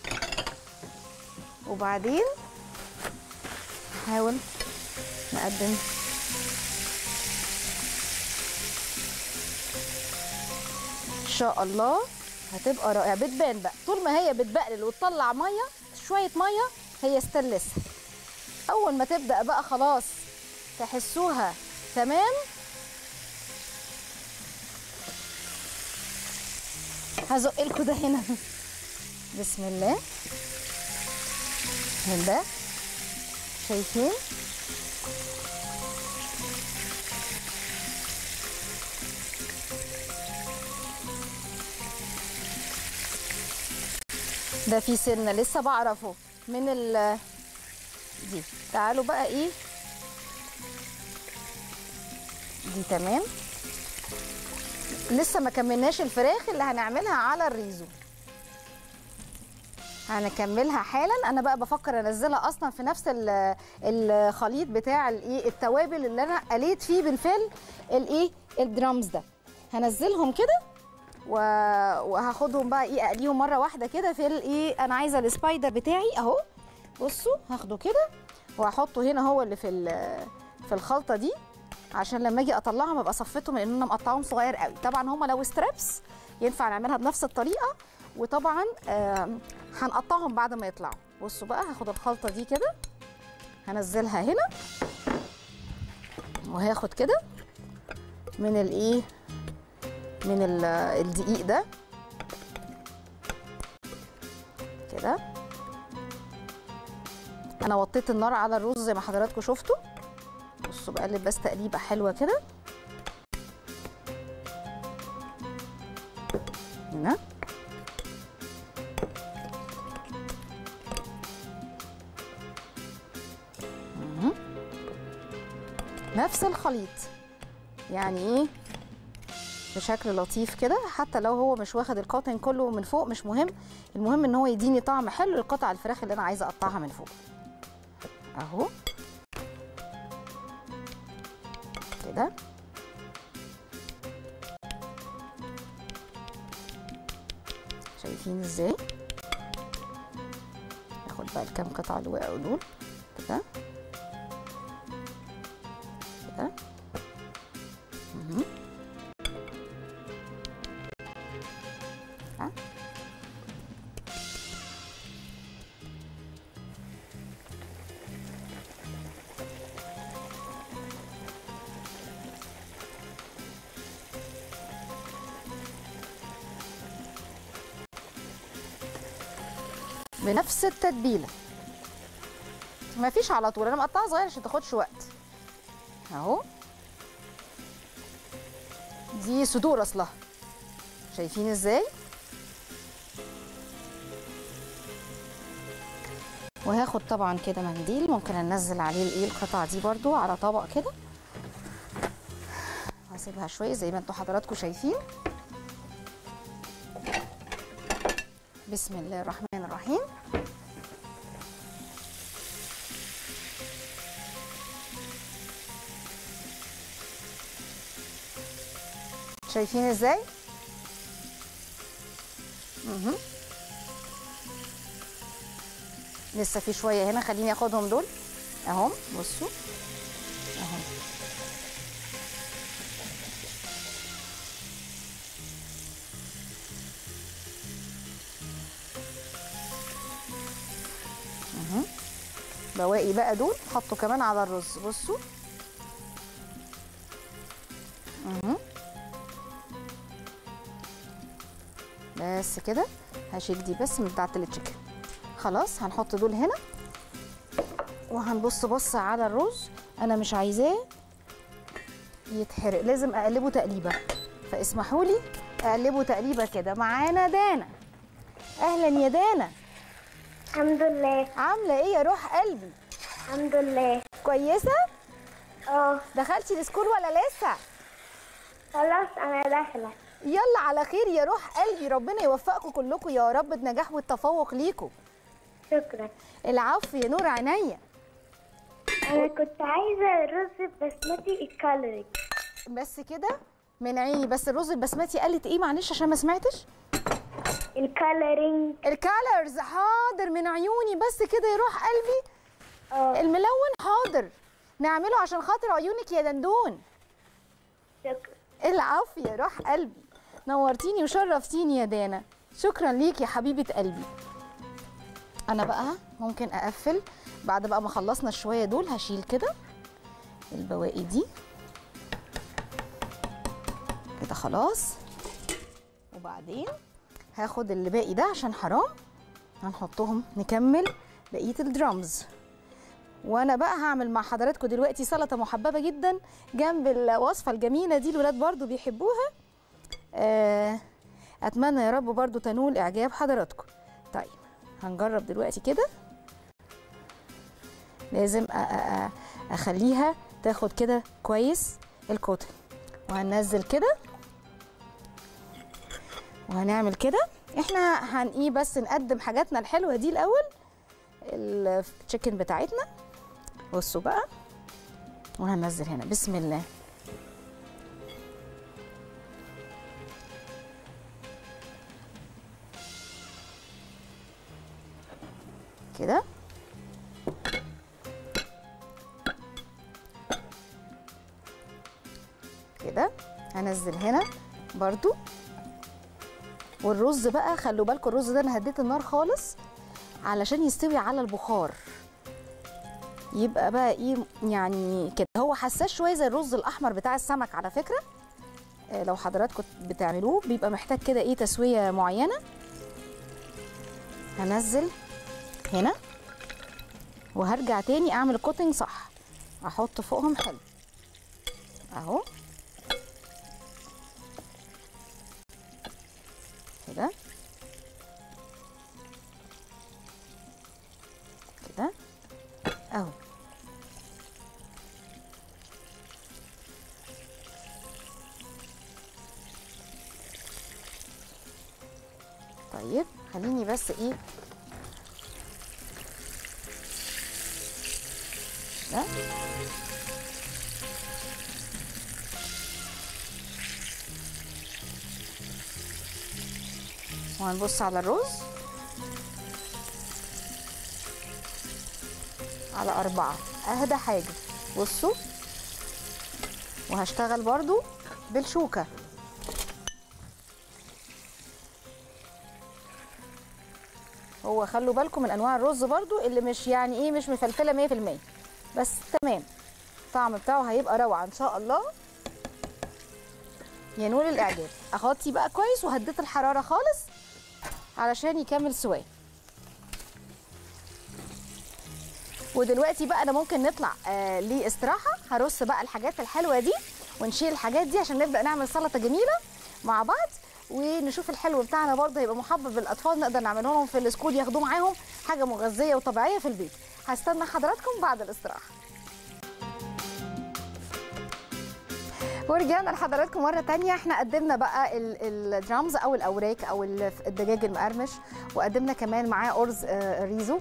وبعدين نحاول نقدم ان شاء الله هتبقى رائعه بتبان بقى طول ما هي بتبقلل وتطلع ميه شويه ميه هي استلسها اول ما تبدا بقى خلاص تحسوها تمام هزق لكم ده هنا بسم الله من ده شايفين ده في سنه لسه بعرفه من ال دي تعالوا بقى ايه دي تمام لسه ما كملناش الفراخ اللي هنعملها على الريزو هنكملها حالا انا بقى بفكر انزلها اصلا في نفس ال- الخليط بتاع الايه التوابل اللي انا قليت فيه بالفل الايه الدرامز ده هنزلهم كده و... وهاخدهم بقى ايه اقليهم مره واحده كده في الايه انا عايزه السبايدر بتاعي اهو بصوا هاخده كده وهحطه هنا هو اللي في ال- في الخلطه دي عشان لما اجي اطلعهم ابقى صفيتهم لان انا مقطعهم صغير قوي طبعا هما لو ستريبس ينفع نعملها بنفس الطريقه وطبعا آم، هنقطعهم بعد ما يطلعوا بصوا بقى هاخد الخلطه دي كده هنزلها هنا وهاخد كده من الايه من ال- الدقيق ده كده انا وطيت النار على الرز زي ما حضراتكم شفتوا بصوا بقلب بس تقليبه حلوه كده هنا مهم. نفس الخليط يعني ايه بشكل لطيف كده حتى لو هو مش واخد القاطن كله من فوق مش مهم المهم ان هو يديني طعم حلو لقطع الفراخ اللي انا عايزه اقطعها من فوق اهو كده شايفين ازاي ناخد بقى الكام قطعه اللي وقعوا دول كده كده مهم. ها. بنفس التتبيله ما فيش على طول انا مقطعها صغير عشان تاخدش وقت اهو دي صدور اصلها شايفين ازاي وهاخد طبعا كده منديل ممكن انزل عليه الايه القطع دي برضو على طبق كده هسيبها شويه زي ما انتوا حضراتكم شايفين بسم الله الرحمن الرحيم شايفين ازاي مهم. لسه في شويه هنا خليني اخدهم دول اهم بصوا اهم مهم. بواقي بقى دول حطوا كمان على الرز بصوا مهم. بس كده هشيل دي بس من بتاعه التشيكن خلاص هنحط دول هنا وهنبص بص على الرز انا مش عايزاه يتحرق لازم اقلبه تقليبه فاسمحوا لي اقلبه تقليبه كده معانا دانا اهلا يا دانا الحمد لله عامله ايه يا روح قلبي الحمد لله كويسه اه دخلتي السكول ولا لسه خلاص انا داخله يلا على خير يا روح قلبي ربنا يوفقكم كلكم يا رب النجاح والتفوق ليكم شكرا العفو يا نور عينيا انا كنت عايزه رز بسمتي الكالوري بس كده من عيني بس الرز البسمتي قالت ايه معلش عشان ما سمعتش الكالورينج الكالرز حاضر من عيوني بس كده يا روح قلبي اه الملون حاضر نعمله عشان خاطر عيونك يا دندون شكرا العفو يا روح قلبي نورتيني وشرفتيني يا دانا شكرا ليك يا حبيبه قلبي انا بقى ممكن اقفل بعد بقى ما خلصنا الشويه دول هشيل كده البواقي دي كده خلاص وبعدين هاخد اللي باقي ده عشان حرام هنحطهم نكمل بقيه الدرامز وانا بقى هعمل مع حضراتكم دلوقتي سلطه محببه جدا جنب الوصفه الجميله دي الولاد برضو بيحبوها آه، اتمنى يا رب برضو تنول اعجاب حضراتكم طيب هنجرب دلوقتي كده لازم أ- أ- أ- اخليها تاخد كده كويس الكوتن وهننزل كده وهنعمل كده احنا هنقيه بس نقدم حاجاتنا الحلوه دي الاول التشيكن بتاعتنا بصوا بقى وهننزل هنا بسم الله كده كده هنزل هنا برضو والرز بقى خلوا بالكم الرز ده انا هديت النار خالص علشان يستوي على البخار يبقى بقى ايه يعني كده هو حساس شويه زي الرز الاحمر بتاع السمك على فكره آه، لو حضراتكم بتعملوه بيبقى محتاج كده ايه تسويه معينه هنزل هنا وهرجع تاني اعمل كوتنج صح احط فوقهم حلو اهو كده كده اهو طيب خليني بس ايه ده وهنبص على الرز على أربعة أهدى حاجة بصوا وهشتغل برضو بالشوكة هو خلوا بالكم من أنواع الرز برضو اللي مش يعني إيه مش مفلفلة مية في المية بس تمام الطعم بتاعه هيبقى روعة إن شاء الله ينول الإعجاب أغطي بقى كويس وهديت الحرارة خالص علشان يكمل سواه ودلوقتي بقى انا ممكن نطلع آه لاستراحه هرص بقى الحاجات الحلوه دي ونشيل الحاجات دي عشان نبدا نعمل سلطه جميله مع بعض ونشوف الحلو بتاعنا برضه هيبقى محبب للاطفال نقدر نعمله لهم في السكول ياخدوه معاهم حاجه مغذيه وطبيعيه في البيت هستنى حضراتكم بعد الاستراحه ورجعنا لحضراتكم مرة تانية احنا قدمنا بقى ال- الدرامز او الاوراق او ال- الدجاج المقرمش وقدمنا كمان معاه ارز آه، ريزو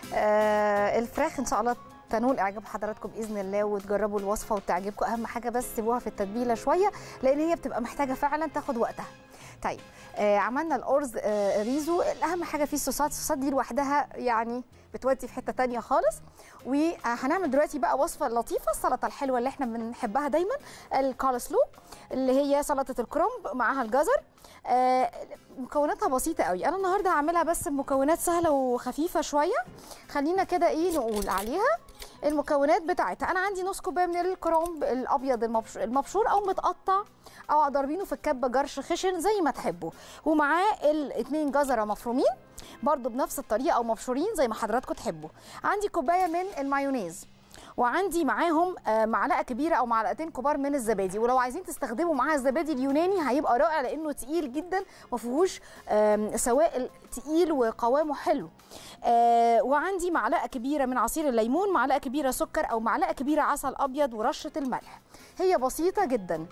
آه، الفراخ ان شاء الله تنول اعجاب حضراتكم باذن الله وتجربوا الوصفه وتعجبكم اهم حاجه بس سيبوها في التتبيله شويه لان هي بتبقى محتاجه فعلا تاخد وقتها طيب آه عملنا الارز آه ريزو الاهم حاجه فيه الصوصات الصوصات دي لوحدها يعني بتودي في حته تانية خالص وهنعمل دلوقتي بقى وصفه لطيفه السلطه الحلوه اللي احنا بنحبها دايما الكالسلو اللي هي سلطه الكرنب معاها الجزر آه مكوناتها بسيطه قوي انا النهارده هعملها بس بمكونات سهله وخفيفه شويه خلينا كده ايه نقول عليها المكونات بتاعتها انا عندي نص كوبايه من الكرنب الابيض المبش- المبشور او متقطع او ضاربينه في الكبه جرش خشن زي ما تحبوا ومعاه الاثنين جزره مفرومين برضو بنفس الطريقه او مبشورين زي ما حضراتكم تحبوا عندي كوبايه من المايونيز وعندي معاهم آه، معلقه كبيره او معلقتين كبار من الزبادي ولو عايزين تستخدموا معاها الزبادي اليوناني هيبقى رائع لانه تقيل جدا ما فيهوش آم، سوائل تقيل وقوامه حلو آه، وعندي معلقه كبيره من عصير الليمون معلقه كبيره سكر او معلقه كبيره عسل ابيض ورشه الملح هي بسيطه جدا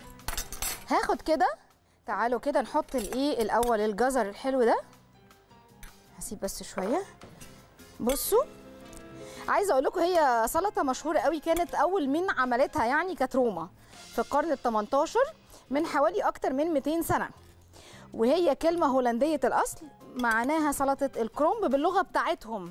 هاخد كده تعالوا كده نحط الايه الاول الجزر الحلو ده هسيب بس شويه بصوا عايزه اقول لكم هي سلطه مشهوره قوي كانت اول من عملتها يعني كانت روما في القرن ال 18 من حوالي اكتر من 200 سنه وهي كلمه هولنديه الاصل معناها سلطه الكرومب باللغه بتاعتهم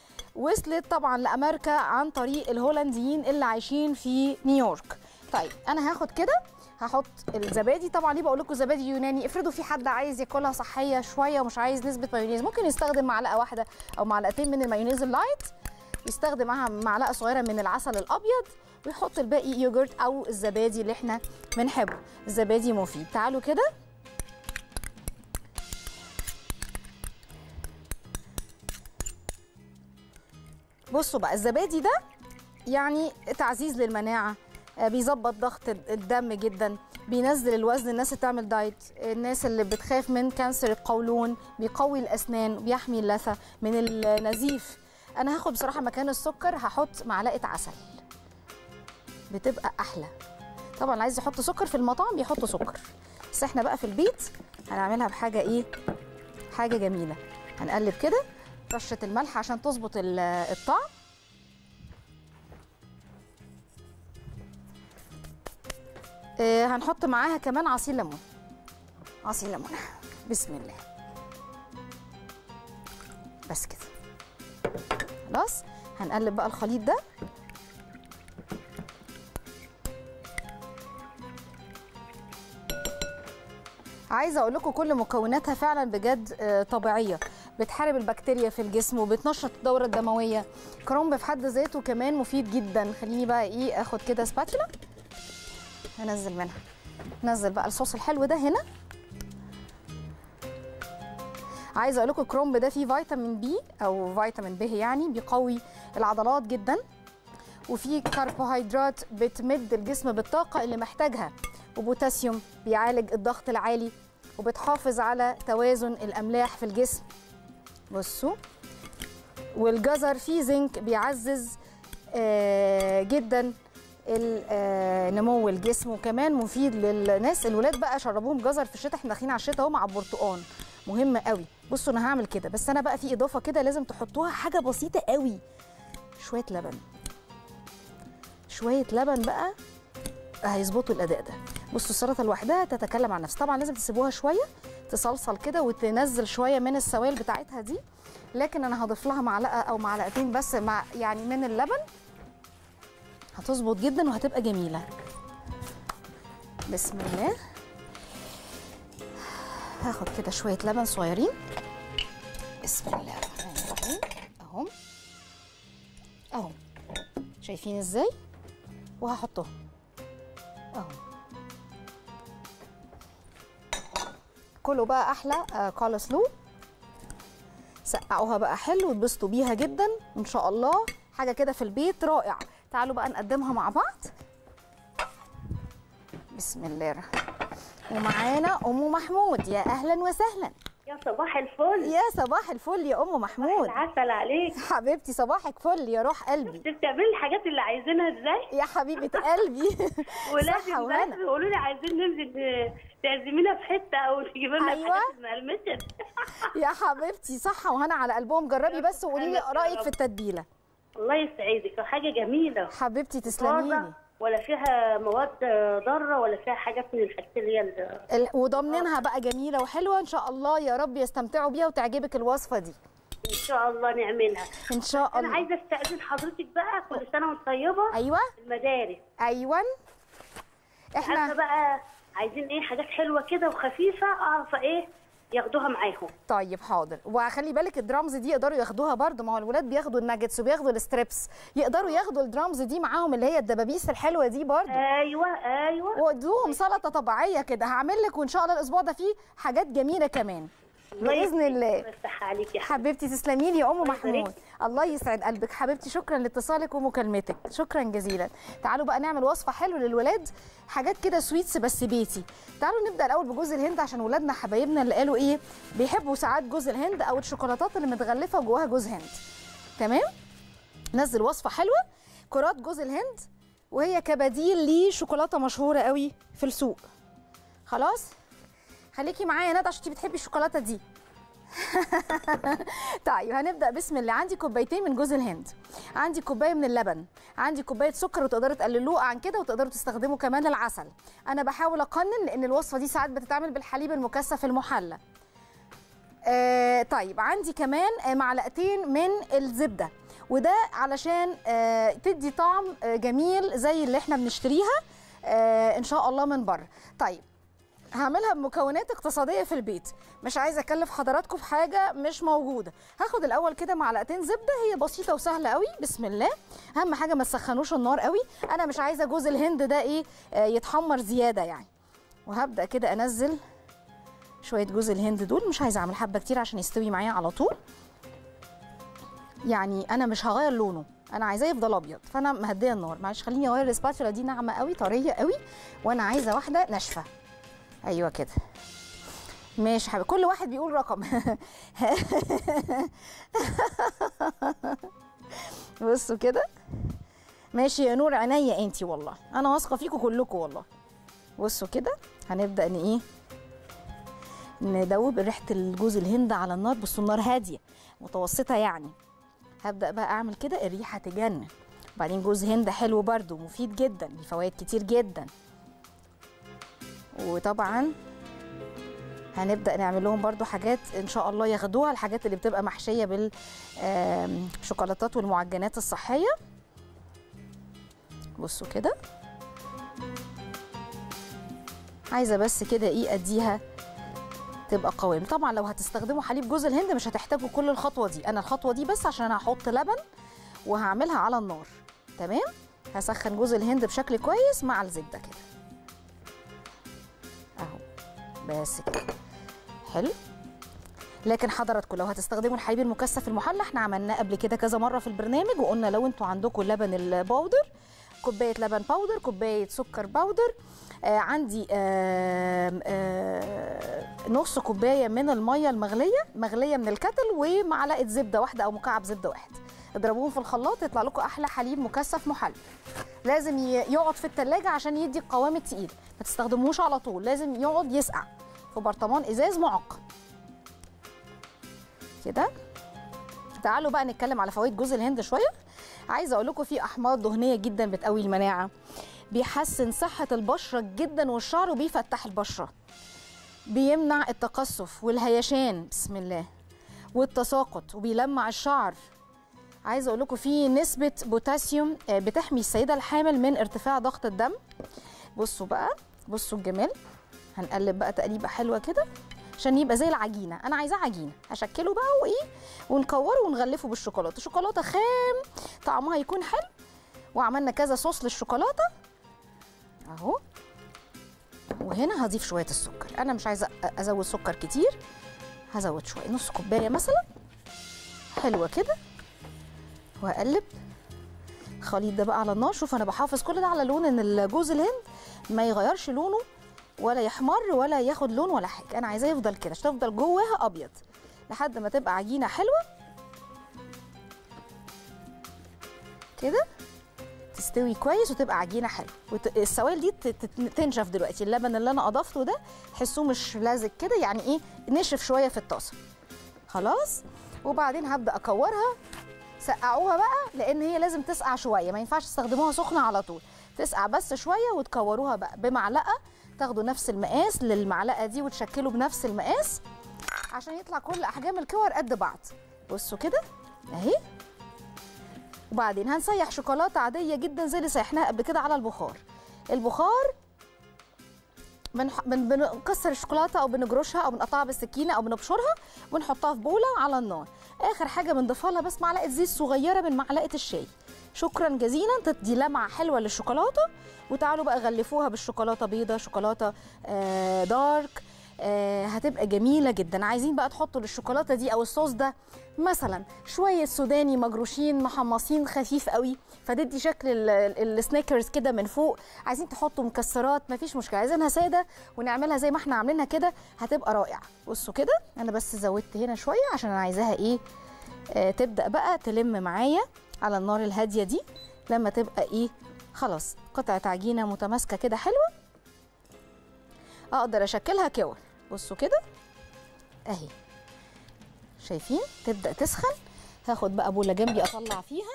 وصلت طبعا لامريكا عن طريق الهولنديين اللي عايشين في نيويورك طيب انا هاخد كده هحط الزبادي طبعا ليه بقول لكم زبادي يوناني افرضوا في حد عايز ياكلها صحيه شويه ومش عايز نسبه مايونيز ممكن يستخدم معلقه واحده او معلقتين من المايونيز اللايت يستخدم معاها معلقه صغيره من العسل الابيض ويحط الباقي يوجرت او الزبادي اللي احنا بنحبه الزبادي مفيد تعالوا كده بصوا بقى الزبادي ده يعني تعزيز للمناعه آه، بيظبط ضغط الدم جدا بينزل الوزن الناس اللي بتعمل دايت الناس اللي بتخاف من كانسر القولون بيقوي الاسنان بيحمي اللثه من النزيف انا هاخد بصراحه مكان السكر هحط معلقه عسل بتبقى احلى طبعا اللي عايز يحط سكر في المطاعم بيحط سكر بس احنا بقى في البيت هنعملها بحاجه ايه حاجه جميله هنقلب كده رشه الملح عشان تظبط ال- الطعم آه، هنحط معاها كمان عصير ليمون عصير ليمون بسم الله بس كده خلاص هنقلب بقى الخليط ده عايزه اقول لكم كل مكوناتها فعلا بجد آه، طبيعيه بتحارب البكتيريا في الجسم وبتنشط الدوره الدمويه كرنب في حد ذاته كمان مفيد جدا خليني بقى ايه اخد كده سباتولا هنزل منها نزل بقى الصوص الحلو ده هنا عايزه اقول لكم الكرنب ده فيه فيتامين بي او فيتامين ب يعني بيقوي العضلات جدا وفيه كربوهيدرات بتمد الجسم بالطاقه اللي محتاجها وبوتاسيوم بيعالج الضغط العالي وبتحافظ على توازن الاملاح في الجسم بصوا والجزر فيه زنك بيعزز آه، جدا ال- آه، نمو الجسم وكمان مفيد للناس الولاد بقى شربوهم جزر في الشتاء احنا داخلين على الشتاء اهو مع البرتقال مهم قوي بصوا انا هعمل كده بس انا بقى في اضافه كده لازم تحطوها حاجه بسيطه قوي شويه لبن شويه لبن بقى هيظبطوا الاداء ده بصوا السلطه لوحدها تتكلم عن نفسها طبعا لازم تسيبوها شويه تصلصل كده وتنزل شويه من السوائل بتاعتها دي لكن انا هضيف لها معلقه او معلقتين بس مع يعني من اللبن هتظبط جدا وهتبقى جميله بسم الله هاخد كده شويه لبن صغيرين بسم الله الرحمن الرحيم اهم اهو شايفين ازاي وهحطهم اهو كلوا بقى احلى آه، كول سلو سقعوها بقى حلو واتبسطوا بيها جدا ان شاء الله حاجه كده في البيت رائع تعالوا بقى نقدمها مع بعض بسم الله الرحمن ومعانا ام محمود يا اهلا وسهلا يا صباح الفل يا صباح الفل يا ام محمود العسل عليك حبيبتي صباحك فل يا روح قلبي انت بتعملي الحاجات اللي عايزينها ازاي يا حبيبه قلبي ولازم صحة بس وهنا. يقولوا لي عايزين ننزل ن- تعزمينا في حته او تجيب لنا أيوة. الحاجات المقرمشه يا حبيبتي صحه وهنا على قلبهم جربي بس وقولي لي يا رايك رب. في التتبيله الله يسعدك حاجه جميله حبيبتي تسلمي لي طازه ولا فيها مواد ضاره ولا فيها حاجات من الحاجات اللي هي ال- ال- وضامنينها بقى جميله وحلوه ان شاء الله يا رب يستمتعوا بيها وتعجبك الوصفه دي ان شاء الله نعملها ان شاء انا الله عايزه استاذن حضرتك بقى كل سنه وانت طيبه ايوه المدارس ايوه عارفه احنا بقى عايزين ايه حاجات حلوه كده وخفيفه اعرف ايه ياخدوها معاهم طيب حاضر وخلي بالك الدرامز دي يقدروا ياخدوها برضو ما هو الولاد بياخدوا الناجتس وبياخدوا الستريبس يقدروا ياخدوا الدرامز دي معاهم اللي هي الدبابيس الحلوه دي برضو ايوه ايوه وادوهم سلطه طبيعيه كده هعمل لك وان شاء الله الاسبوع ده فيه حاجات جميله كمان باذن الله يفتح عليك يا حبيبتي تسلمي لي يا ام الله محمود يبارك. الله يسعد قلبك حبيبتي شكرا لاتصالك ومكالمتك شكرا جزيلا تعالوا بقى نعمل وصفه حلوه للولاد حاجات كده سويتس بس بيتي تعالوا نبدا الاول بجوز الهند عشان ولادنا حبايبنا اللي قالوا ايه بيحبوا ساعات جوز الهند او الشوكولاتات اللي متغلفه جواها جوز هند تمام نزل وصفه حلوه كرات جوز الهند وهي كبديل لشوكولاته مشهوره قوي في السوق خلاص خليكي معايا يا ندى عشان انتي بتحبي الشوكولاته دي طيب هنبدا بسم الله عندي كوبايتين من جوز الهند عندي كوبايه من اللبن عندي كوبايه سكر وتقدروا تقللوه عن كده وتقدروا تستخدموا كمان العسل انا بحاول اقنن لان الوصفه دي ساعات بتتعمل بالحليب المكثف المحلى آه طيب عندي كمان آه، معلقتين من الزبده وده علشان آه تدي طعم آه جميل زي اللي احنا بنشتريها آه ان شاء الله من بره طيب هعملها بمكونات اقتصاديه في البيت مش عايزه اكلف حضراتكم في حاجه مش موجوده هاخد الاول كده معلقتين زبده هي بسيطه وسهله قوي بسم الله اهم حاجه ما تسخنوش النار قوي انا مش عايزه جوز الهند ده ايه آه يتحمر زياده يعني وهبدا كده انزل شويه جوز الهند دول مش عايزه اعمل حبه كتير عشان يستوي معايا على طول يعني انا مش هغير لونه انا عايزاه يفضل ابيض فانا مهديه النار معلش خليني اغير السباتولا دي ناعمه قوي طريه قوي وانا عايزه واحده ناشفه ايوه كده ماشي يا حبيبي كل واحد بيقول رقم بصوا كده ماشي يا نور عينيا انتي والله انا واثقه فيكم كلكم والله بصوا كده هنبدا ان ايه ندوب ريحه الجوز الهند على النار بس النار هاديه متوسطه يعني هبدا بقى اعمل كده الريحه تجنن وبعدين جوز هند حلو برده مفيد جدا ليه فوائد كتير جدا وطبعا هنبدا نعمل لهم برضو حاجات ان شاء الله ياخدوها الحاجات اللي بتبقى محشيه بالشوكولاتات والمعجنات الصحيه بصوا كده عايزه بس كده ايه اديها تبقى قوام طبعا لو هتستخدموا حليب جوز الهند مش هتحتاجوا كل الخطوه دي انا الخطوه دي بس عشان انا هحط لبن وهعملها على النار تمام هسخن جوز الهند بشكل كويس مع الزبده كده اهو بس كده حلو لكن حضراتكم لو هتستخدموا الحليب المكثف المحلى احنا عملناه قبل كده كذا مره في البرنامج وقلنا لو انتوا عندكم لبن الباودر كوبايه لبن باودر كوبايه سكر باودر آه عندي آه آه نص كوبايه من الميه المغليه مغليه من الكتل ومعلقه زبده واحده او مكعب زبده واحد اضربوهم في الخلاط يطلع لكم احلى حليب مكثف محلى لازم ي- يقعد في التلاجة عشان يدي القوام التقيل ما تستخدموش على طول لازم يقعد يسقع في برطمان ازاز معقم كده تعالوا بقى نتكلم على فوائد جوز الهند شويه عايزه اقول لكم في احماض دهنيه جدا بتقوي المناعه بيحسن صحه البشره جدا والشعر وبيفتح البشره بيمنع التقصف والهيشان بسم الله والتساقط وبيلمع الشعر عايزه اقول لكم في نسبه بوتاسيوم آه، بتحمي السيده الحامل من ارتفاع ضغط الدم بصوا بقى بصوا الجمال هنقلب بقى تقليبه حلوه كده عشان يبقى زي العجينه انا عايزاه عجينه هشكله بقى وايه ونكوره ونغلفه بالشوكولاته شوكولاته خام طعمها يكون حلو وعملنا كذا صوص للشوكولاته اهو وهنا هضيف شويه السكر انا مش عايزه أ- ازود سكر كتير هزود شويه نص كوبايه مثلا حلوه كده واقلب الخليط ده بقى على النار شوف انا بحافظ كل ده على لون ان الجوز الهند ما يغيرش لونه ولا يحمر ولا ياخد لون ولا حاجه انا عايزاه يفضل كده عشان تفضل جواها ابيض لحد ما تبقى عجينه حلوه كده تستوي كويس وتبقى عجينه حلوه وت... السوائل دي ت- ت- تنشف دلوقتي اللبن اللي انا اضفته ده تحسوه مش لازق كده يعني ايه نشف شويه في الطاسه خلاص وبعدين هبدا اكورها سقعوها بقى لان هي لازم تسقع شويه ما ينفعش تستخدموها سخنه على طول تسقع بس شويه وتكوروها بقى بمعلقه تاخدوا نفس المقاس للمعلقه دي وتشكلوا بنفس المقاس عشان يطلع كل احجام الكور قد بعض بصوا كده اهي وبعدين هنسيح شوكولاته عاديه جدا زي اللي سيحناها قبل كده على البخار البخار بنح... بن... بنكسر الشوكولاته او بنجرشها او بنقطعها بالسكينه او بنبشرها ونحطها في بوله على النار اخر حاجه بنضيفها لها بس معلقه زيت صغيره من معلقه الشاي شكرا جزيلا تدي لمعه حلوه للشوكولاته وتعالوا بقى غلفوها بالشوكولاته بيضه شوكولاته آه دارك آه هتبقى جميله جدا عايزين بقى تحطوا للشوكولاته دي او الصوص ده مثلا شويه سوداني مجروشين محمصين خفيف قوي فتدي شكل ال- ال- السنيكرز كده من فوق عايزين تحطوا مكسرات مفيش مشكله عايزينها ساده ونعملها زي ما احنا عاملينها كده هتبقى رائعه بصوا كده انا بس زودت هنا شويه عشان انا عايزاها ايه آه تبدا بقى تلم معايا على النار الهاديه دي لما تبقى ايه خلاص قطعه عجينه متماسكه كده حلوه اقدر اشكلها كور بصوا كده اهي شايفين تبدا تسخن هاخد بقى بوله جنبي اطلع فيها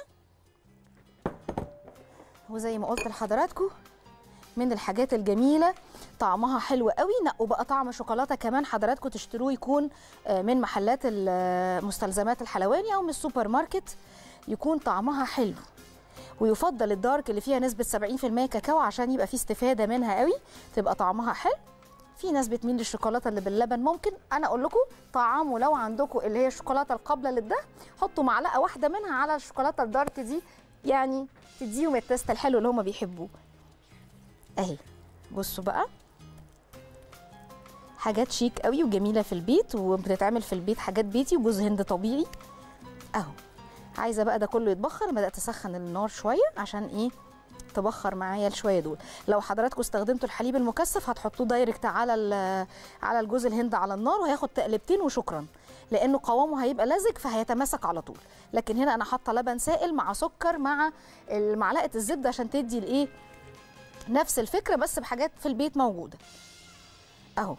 وزي ما قلت لحضراتكم من الحاجات الجميله طعمها حلو قوي نقوا بقى طعم شوكولاته كمان حضراتكم تشتروه يكون آه، من محلات ال- مستلزمات الحلواني او من السوبر ماركت يكون طعمها حلو ويفضل الدارك اللي فيها نسبه 70% كاكاو عشان يبقى فيه استفاده منها قوي تبقى طعمها حلو في ناس بتميل للشوكولاته اللي باللبن ممكن انا اقول لكم طعامه لو عندكم اللي هي الشوكولاته القابله للدهن حطوا معلقه واحده منها على الشوكولاته الدارك دي يعني تديهم التست الحلو اللي هم بيحبوه اهي بصوا بقى حاجات شيك قوي وجميله في البيت وبتتعمل في البيت حاجات بيتي وجوز هند طبيعي اهو عايزه بقى ده كله يتبخر بدات اسخن النار شويه عشان ايه تبخر معايا شويه دول لو حضراتكم استخدمتوا الحليب المكثف هتحطوه دايركت على ال- على الجوز الهند على النار وهياخد تقلبتين وشكرا لانه قوامه هيبقى لزج فهيتماسك على طول لكن هنا انا حاطه لبن سائل مع سكر مع معلقه الزبده عشان تدي الايه نفس الفكره بس بحاجات في البيت موجوده اهو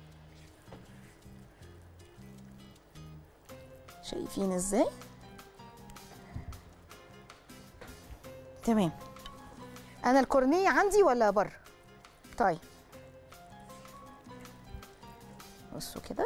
شايفين ازاي تمام انا الكورنيه عندي ولا بره طيب بصوا كده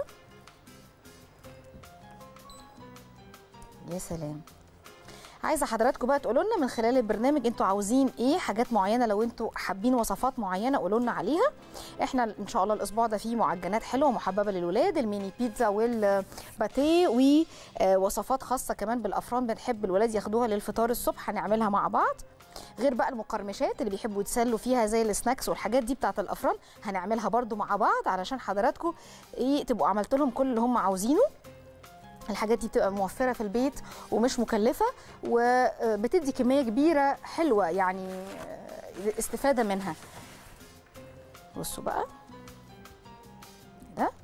يا سلام عايزه حضراتكم بقى تقولوا لنا من خلال البرنامج انتوا عاوزين ايه حاجات معينه لو انتوا حابين وصفات معينه قولوا لنا عليها احنا ان شاء الله الاسبوع ده فيه معجنات حلوه محببه للولاد الميني بيتزا والباتيه ووصفات خاصه كمان بالافران بنحب الولاد ياخدوها للفطار الصبح هنعملها مع بعض غير بقى المقرمشات اللي بيحبوا يتسلوا فيها زي السناكس والحاجات دي بتاعه الافران هنعملها برضو مع بعض علشان حضراتكم ايه تبقوا عملت لهم كل اللي هم عاوزينه الحاجات دي بتبقى موفره في البيت ومش مكلفه وبتدي كميه كبيره حلوه يعني استفاده منها بصوا بقى ده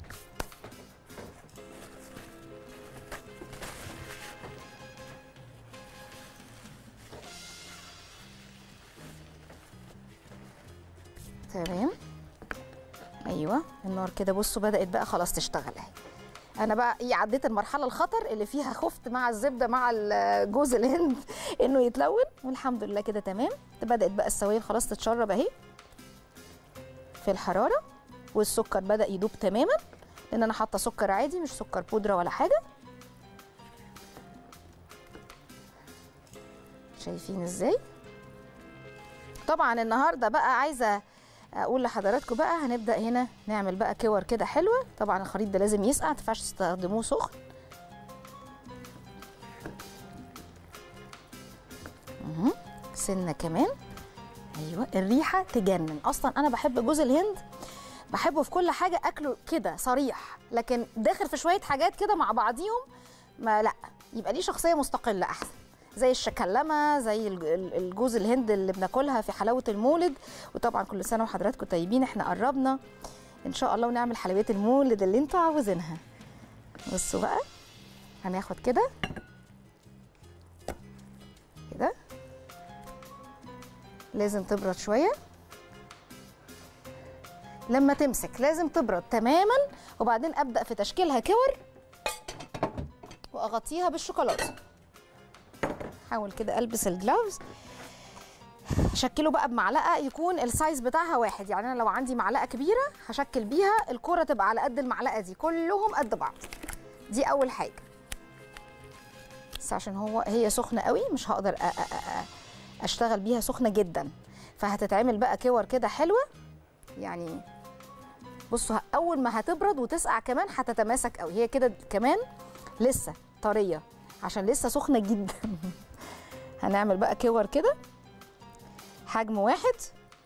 تمام ايوه النار كده بصوا بدات بقى خلاص تشتغل اهي انا بقى ايه عديت المرحله الخطر اللي فيها خفت مع الزبده مع جوز الهند انه يتلون والحمد لله كده تمام بدات بقى السوائل خلاص تتشرب اهي في الحراره والسكر بدا يدوب تماما لان انا حاطه سكر عادي مش سكر بودره ولا حاجه شايفين ازاي طبعا النهارده بقى عايزه اقول لحضراتكم بقى هنبدا هنا نعمل بقى كور كده حلوه طبعا الخليط ده لازم يسقع ما تنفعش تستخدموه سخن اهو سنه كمان ايوه الريحه تجنن اصلا انا بحب جوز الهند بحبه في كل حاجه اكله كده صريح لكن داخل في شويه حاجات كده مع بعضيهم ما لا يبقى ليه شخصيه مستقله احسن زي الشكلمه زي الجوز الهند اللي بناكلها في حلاوه المولد وطبعا كل سنه وحضراتكم طيبين احنا قربنا ان شاء الله ونعمل حلويات المولد اللي انتوا عاوزينها بصوا بقى هناخد كده كده لازم تبرد شويه لما تمسك لازم تبرد تماما وبعدين ابدا في تشكيلها كور واغطيها بالشوكولاته احاول كده البس الجلافز شكله بقى بمعلقه يكون السايز بتاعها واحد يعني انا لو عندي معلقه كبيره هشكل بيها الكره تبقى على قد المعلقه دي كلهم قد بعض دي اول حاجه بس عشان هو هي سخنه قوي مش هقدر أ أ أ اشتغل بيها سخنه جدا فهتتعمل بقى كور كده حلوه يعني بصوا اول ما هتبرد وتسقع كمان هتتماسك قوي هي كده كمان لسه طريه عشان لسه سخنه جدا هنعمل بقى كور كده حجم واحد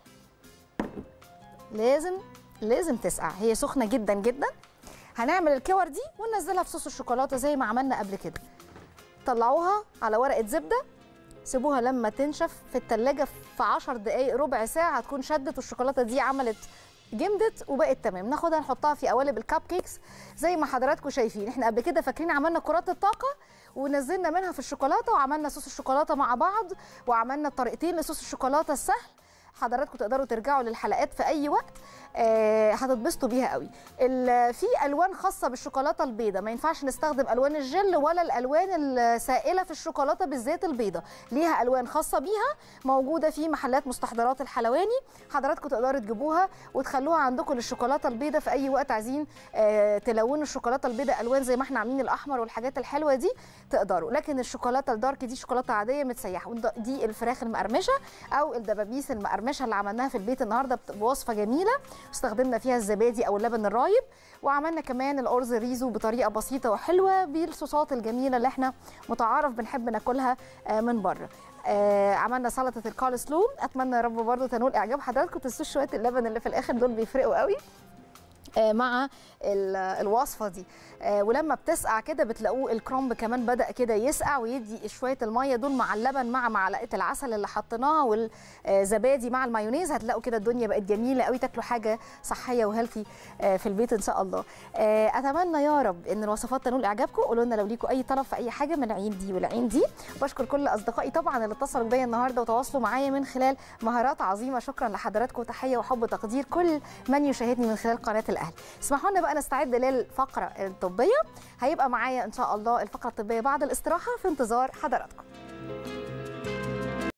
لازم لازم تسقع هي سخنه جدا جدا هنعمل الكور دي وننزلها في صوص الشوكولاته زي ما عملنا قبل كده طلعوها على ورقه زبده سيبوها لما تنشف في التلاجة في 10 دقايق ربع ساعه هتكون شدت والشوكولاته دي عملت جمدت وبقت تمام ناخدها نحطها في قوالب الكب كيكس زي ما حضراتكم شايفين احنا قبل كده فاكرين عملنا كرات الطاقه ونزلنا منها في الشوكولاته وعملنا صوص الشوكولاته مع بعض وعملنا طريقتين لصوص الشوكولاته السهل حضراتكم تقدروا ترجعوا للحلقات في اي وقت آه هتتبسطوا بيها قوي في الوان خاصه بالشوكولاته البيضاء ما ينفعش نستخدم الوان الجل ولا الالوان السائله في الشوكولاته بالذات البيضاء ليها الوان خاصه بيها موجوده في محلات مستحضرات الحلواني حضراتكم تقدروا تجيبوها وتخلوها عندكم للشوكولاته البيضاء في اي وقت عايزين آه تلونوا الشوكولاته البيضاء الوان زي ما احنا عاملين الاحمر والحاجات الحلوه دي تقدروا لكن الشوكولاته الدارك دي شوكولاته عاديه متسيحه دي الفراخ المقرمشه او الدبابيس المقرمشه اللي عملناها في البيت النهارده بوصفه جميله استخدمنا فيها الزبادي او اللبن الرايب وعملنا كمان الارز الريزو بطريقه بسيطه وحلوه بالصوصات الجميله اللي احنا متعارف بنحب ناكلها من بره آه عملنا سلطه الكول سلو اتمنى يا رب برضه تنول اعجاب حضراتكم تنسوش شويه اللبن اللي في الاخر دول بيفرقوا قوي آه، مع ال- الوصفه دي آه، ولما بتسقع كده بتلاقوه الكرنب كمان بدا كده يسقع ويدي شويه الميه دول مع اللبن مع معلقه العسل اللي حطيناها والزبادي مع المايونيز هتلاقوا كده الدنيا بقت جميله قوي تاكلوا حاجه صحيه وهيلثي في البيت ان شاء الله آه، اتمنى يا رب ان الوصفات تنول اعجابكم قولوا لنا لو ليكم اي طلب في اي حاجه من العين دي والعين دي بشكر كل اصدقائي طبعا اللي اتصلوا بيا النهارده وتواصلوا معايا من خلال مهارات عظيمه شكرا لحضراتكم وتحيه وحب وتقدير كل من يشاهدني من خلال قناه الاهلي اسمحوا لنا بقى نستعد للفقره الطبيه هيبقى معايا ان شاء الله الفقره الطبيه بعد الاستراحه في انتظار حضراتكم